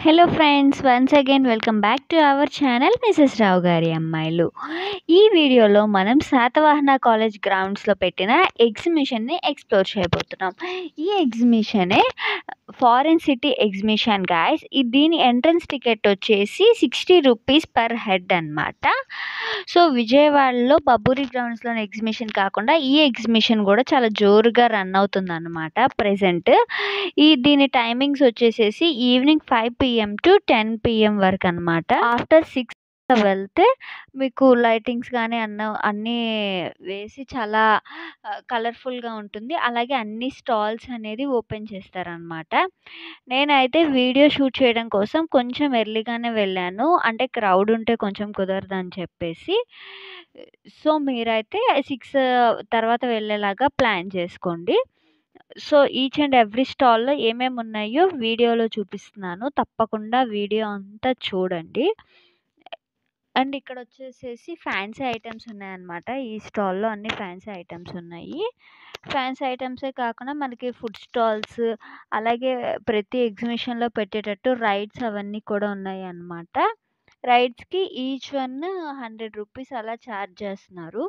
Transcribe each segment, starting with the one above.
hello friends once again welcome back to our channel Mrs Rao గారి అమ్మాయిలు ఈ వీడియోలో మనం శాతవాహన కాలేజ్ గ్రౌండ్స్లో పెట్టిన ఎగ్జిబిషన్ని ఎక్స్ప్లోర్ చేయబోతున్నాం ఈ ఎగ్జిబిషనే ఫారెన్ సిటీ ఎగ్జిబిషన్ గాయస్ దీని ఎంట్రన్స్ టికెట్ వచ్చేసి సిక్స్టీ రూపీస్ పర్ హెడ్ అనమాట సో విజయవాడలో బబ్బూరి గ్రౌండ్స్లో ఎగ్జిబిషన్ కాకుండా ఈ ఎగ్జిబిషన్ కూడా చాలా జోరుగా రన్ అవుతుంది అనమాట ప్రజెంట్ ఈ దీని టైమింగ్స్ వచ్చేసేసి evening five PM to ten PM వరకు అనమాట ఆఫ్టర్ సిక్స్ వెళ్తే మీకు లైటింగ్స్ కానీ అన్న అన్నీ వేసి చాలా కలర్ఫుల్గా ఉంటుంది అలాగే అన్ని స్టాల్స్ అనేది ఓపెన్ చేస్తారనమాట నేనైతే వీడియో షూట్ చేయడం కోసం కొంచెం ఎర్లీగానే వెళ్ళాను అంటే క్రౌడ్ ఉంటే కొంచెం కుదరదు అని చెప్పేసి సో మీరైతే సిక్స్ తర్వాత వెళ్ళేలాగా ప్లాన్ చేసుకోండి సో ఈచ్ అండ్ ఎవ్రీ స్టాల్లో ఏమేమి ఉన్నాయో వీడియోలో చూపిస్తున్నాను తప్పకుండా వీడియో అంతా చూడండి అండ్ ఇక్కడ వచ్చేసేసి ఫ్యాన్సీ ఐటమ్స్ ఉన్నాయన్నమాట ఈ స్టాల్లో అన్ని ఫ్యాన్సీ ఐటమ్స్ ఉన్నాయి ఫ్యాన్సీ ఐటమ్సే కాకుండా మనకి ఫుడ్ స్టాల్స్ అలాగే ప్రతి ఎగ్జిబిషన్లో పెట్టేటట్టు రైడ్స్ అవన్నీ కూడా ఉన్నాయి అన్నమాట రైడ్స్కి ఈచ్ వన్ హండ్రెడ్ రూపీస్ అలా ఛార్జ్ చేస్తున్నారు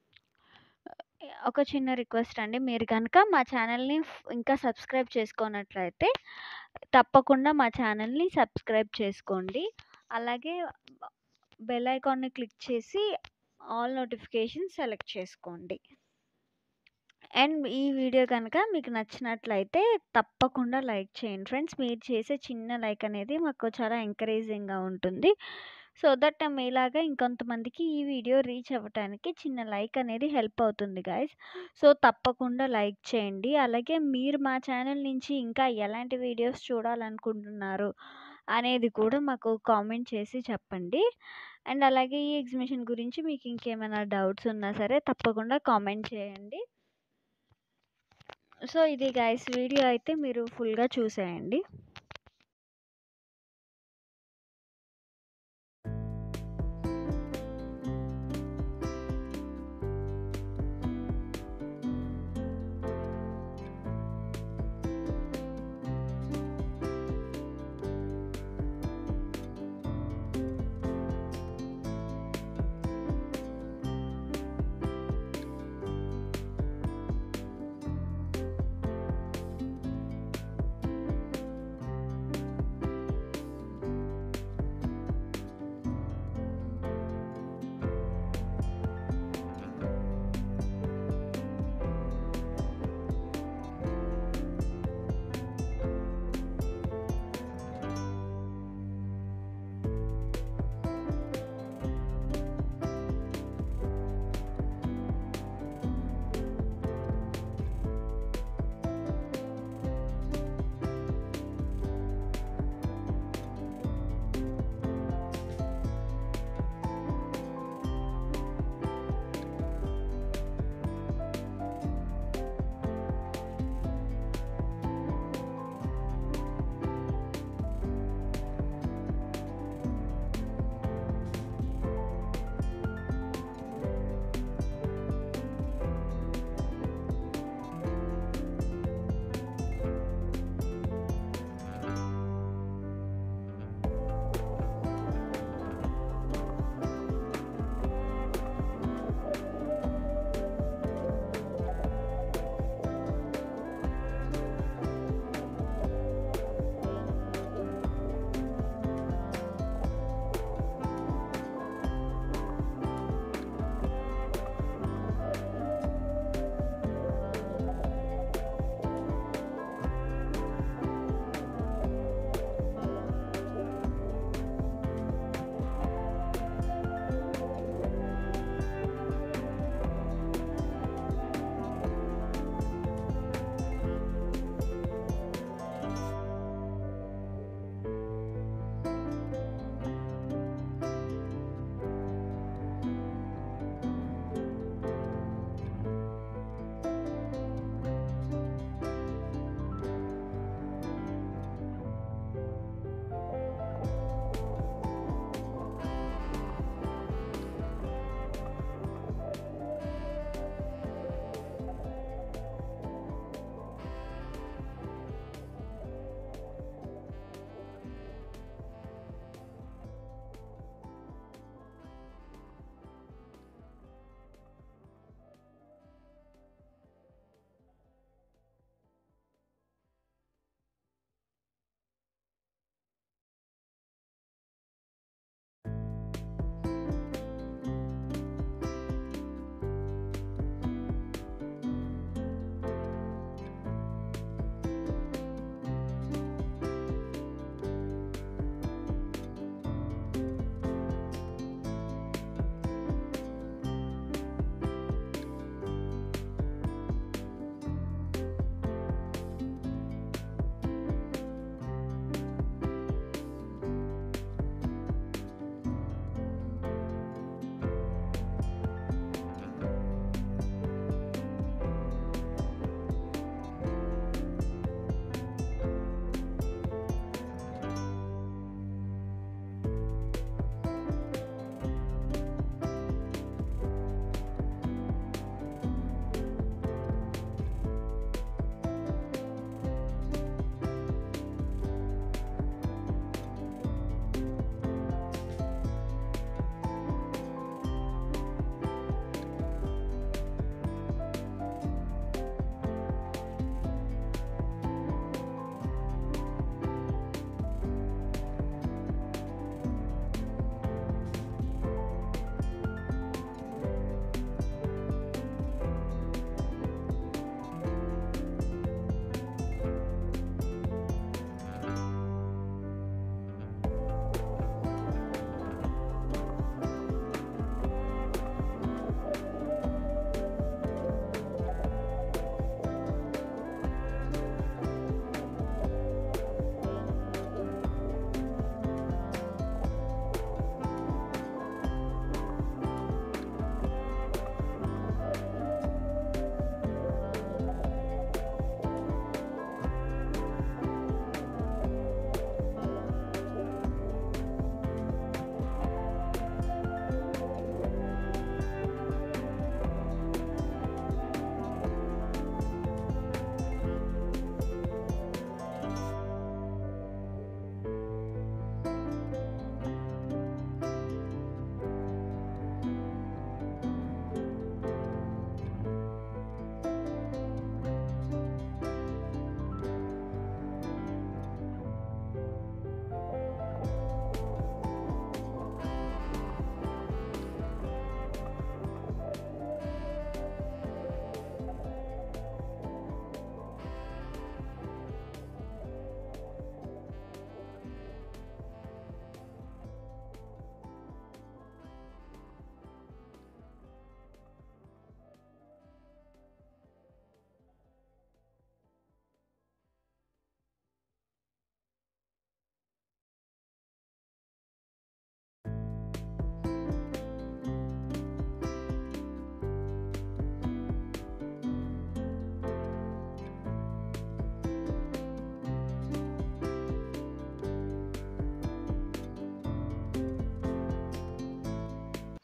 ఒక చిన్న రిక్వెస్ట్ అండి మీరు కనుక మా ఛానల్ని ఇంకా సబ్స్క్రైబ్ చేసుకున్నట్లయితే తప్పకుండా మా ఛానల్ని సబ్స్క్రైబ్ చేసుకోండి అలాగే బెల్ ఐకాన్ని క్లిక్ చేసి ఆల్ నోటిఫికేషన్ సెలెక్ట్ చేసుకోండి అండ్ ఈ వీడియో కనుక మీకు నచ్చినట్లయితే తప్పకుండా లైక్ చేయండి ఫ్రెండ్స్ మీరు చేసే చిన్న లైక్ అనేది మాకు చాలా ఎంకరేజింగ్గా ఉంటుంది సో దట్ మీలాగా ఇంకొంతమందికి ఈ వీడియో రీచ్ అవ్వటానికి చిన్న లైక్ అనేది హెల్ప్ అవుతుంది గాయస్ సో తప్పకుండా లైక్ చేయండి అలాగే మీరు మా ఛానల్ నుంచి ఇంకా ఎలాంటి వీడియోస్ చూడాలనుకుంటున్నారు అనేది కూడా మాకు కామెంట్ చేసి చెప్పండి అండ్ అలాగే ఈ ఎగ్జిబిషన్ గురించి మీకు ఇంకేమైనా డౌట్స్ ఉన్నా సరే తప్పకుండా కామెంట్ చేయండి సో ఇది గాయస్ వీడియో అయితే మీరు ఫుల్గా చూసేయండి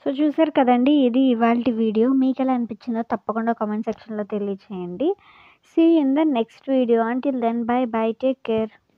సో చూసారు కదండి ఇది ఇవాళ వీడియో మీకు ఎలా అనిపించిందో తప్పకుండా కామెంట్ సెక్షన్లో తెలియచేయండి see in the next video until then bye bye take care